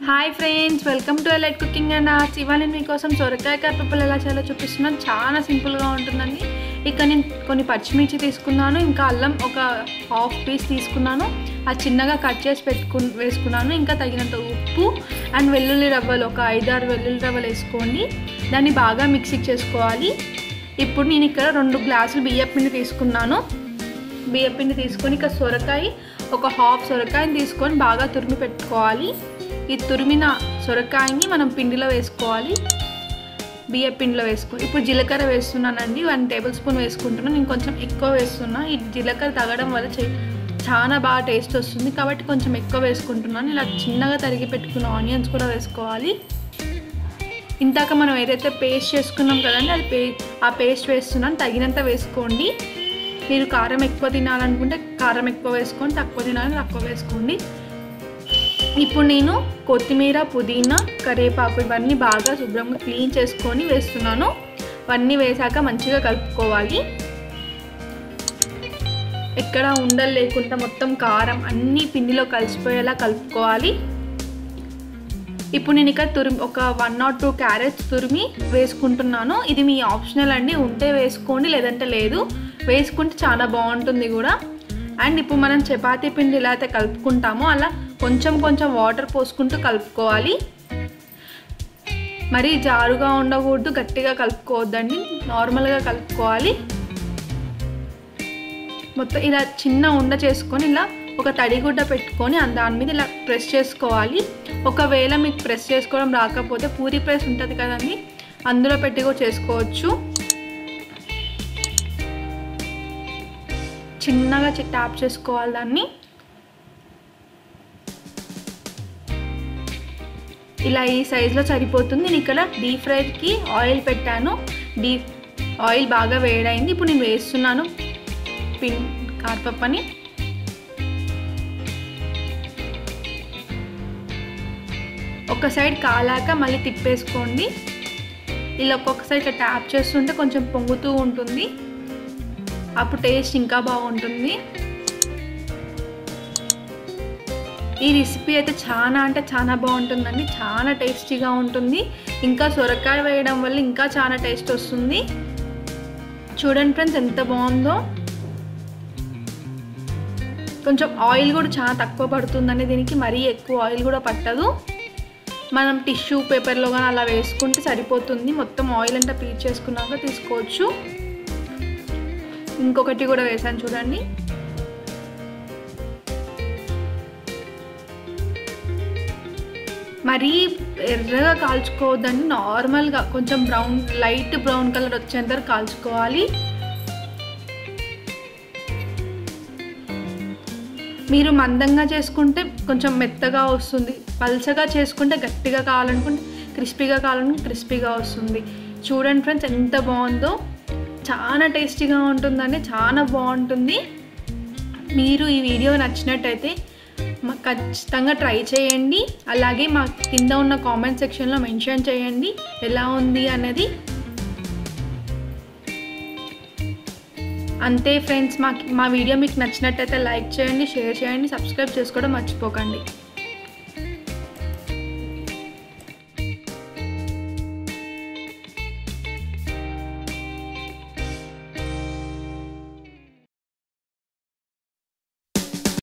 hi friends welcome to elite cooking and arts ఇవాళ నేను మీకోసం సొరకాయ కరిపప్పులు ఎలా చేయాలో చూపిస్తున్నాను చాలా సింపుల్గా ఉంటుందండి ఇక నేను కొన్ని పచ్చిమిర్చి తీసుకున్నాను ఇంకా అల్లం ఒక హాఫ్ పీస్ తీసుకున్నాను అది చిన్నగా కట్ చేసి పెట్టుకు వేసుకున్నాను ఇంకా తగినంత ఉప్పు అండ్ వెల్లుల్లి రవ్వలు ఒక ఐదారు వెల్లుల్లి రవ్వలు వేసుకోండి దాన్ని బాగా మిక్సీ చేసుకోవాలి ఇప్పుడు నేను ఇక్కడ రెండు గ్లాసులు బియ్యం పిండి తీసుకున్నాను బియ్యం పిండి తీసుకొని ఇక సొరకాయ ఒక హాఫ్ సొరకాయని తీసుకొని బాగా తురిమి పెట్టుకోవాలి ఈ తురిమిన సొరకాయని మనం పిండిలో వేసుకోవాలి బియ్య పిండిలో వేసుకో ఇప్పుడు జీలకర్ర వేస్తున్నానండి వన్ టేబుల్ స్పూన్ వేసుకుంటున్నాను నేను కొంచెం ఎక్కువ వేస్తున్నా ఈ జీలకర్ర తగ్గడం వల్ల చే- చాలా బాగా టేస్ట్ వస్తుంది కాబట్టి కొంచెం ఎక్కువ వేసుకుంటున్నాను ఇలా చిన్నగా తరిగి పెట్టుకున్న ఆనియన్స్ కూడా వేసుకోవాలి ఇందాక మనం ఏదైతే పేస్ట్ చేసుకున్నాం కదండి అది పే ఆ పేస్ట్ వేస్తున్నాను తగినంత వేసుకోండి మీరు కారం ఎక్కువ తినాలనుకుంటే కారం ఎక్కువ వేసుకోండి తక్కువ తినాలని తక్కువ వేసుకోండి ఇప్పుడు నేను కొత్తిమీర పుదీనా కరివేపాకు ఇవన్నీ బాగా శుభ్రంగా క్లీన్ చేసుకొని వేస్తున్నాను ఇవన్నీ వేసాక మంచిగా కలుపుకోవాలి ఎక్కడ ఉండలు లేకుండా మొత్తం కారం అన్ని పిండిలో కలిసిపోయేలా కలుపుకోవాలి ఇప్పుడు నేను ఇక్కడ తురిమి ఒక వన్ నాట్ టూ క్యారెట్స్ తురిమి వేసుకుంటున్నాను ఇది మీ ఆప్షనల్ అండి ఉంటే వేసుకోండి లేదంటే లేదు వేసుకుంటే చాలా బాగుంటుంది కూడా అండ్ ఇప్పుడు మనం చపాతీ పిండి ఎలా అయితే కలుపుకుంటామో అలా కొంచెం కొంచెం వాటర్ పోసుకుంటూ కలుపుకోవాలి మరీ జారుగా ఉండకూడదు గట్టిగా కలుపుకోవద్దండి నార్మల్గా కలుపుకోవాలి మొత్తం ఇలా చిన్న ఉండ చేసుకొని ఇలా ఒక తడిగుడ్డ పెట్టుకొని ఆ దాని మీద ఇలా ప్రెస్ చేసుకోవాలి ఒకవేళ మీకు ప్రెస్ చేసుకోవడం రాకపోతే పూరి ప్రెస్ ఉంటుంది కదండి అందులో పెట్టి కూడా చేసుకోవచ్చు చిన్నగా చి- ట్యాప్ చేసుకోవాలి దాన్ని ఇలా ఈ సైజులో సరిపోతుంది నేను ఇక్కడ డీప్ ఫ్రైకి ఆయిల్ పెట్టాను డీప్ ఆయిల్ బాగా వేడైంది ఇప్పుడు నేను వేస్తున్నాను పిన్ కారపప్పని ఒక సైడ్ కాలాక మళ్ళీ తిప్పేసుకోండి ఇలా ఒక్కొక్క సైడ్ ఇట్లా ట్యాప్ చేస్తుంటే కొంచెం పొంగుతూ ఉంటుంది అప్పుడు టేస్ట్ ఇంకా బాగుంటుంది ఈ రెసిపీ అయితే చాలా అంటే చాలా బాగుంటుందండి చాలా టేస్టీగా ఉంటుంది ఇంకా సొరకాయ వేయడం వల్ల ఇంకా చాలా టేస్ట్ వస్తుంది చూడండి ఫ్రెండ్స్ ఎంత బాగుందో కొంచెం ఆయిల్ కూడా చాలా తక్కువ పడుతుందండి దీనికి మరీ ఎక్కువ ఆయిల్ కూడా పట్టదు మనం టిష్యూ పేపర్లో కానీ అలా వేసుకుంటే సరిపోతుంది మొత్తం ఆయిల్ అంతా పీల్ చేసుకున్నాక తీసుకోవచ్చు ఇంకొకటి కూడా వేసాను చూడండి మరీ ఎర్రగా కాల్చుకోవద్దండి నార్మల్గా కొంచెం బ్రౌన్ లైట్ బ్రౌన్ కలర్ వచ్చేంత వరకు కాల్చుకోవాలి మీరు మందంగా చేసుకుంటే కొంచెం మెత్తగా వస్తుంది పల్చగా చేసుకుంటే గట్టిగా కావాలనుకుంటే క్రిస్పీగా కావాలనుకుంటే క్రిస్పీగా వస్తుంది చూడండి ఫ్రెండ్స్ ఎంత బాగుందో చాలా టేస్టీగా ఉంటుందండి చాలా బాగుంటుంది మీరు ఈ వీడియో నచ్చినట్టయితే మా ఖచ్చితంగా ట్రై చేయండి అలాగే మా కింద ఉన్న కామెంట్ సెక్షన్లో మెన్షన్ చేయండి ఎలా ఉంది అనేది అంతే ఫ్రెండ్స్ మా మా వీడియో మీకు నచ్చినట్టయితే లైక్ చేయండి షేర్ చేయండి సబ్స్క్రైబ్ చేసుకోవడం మర్చిపోకండి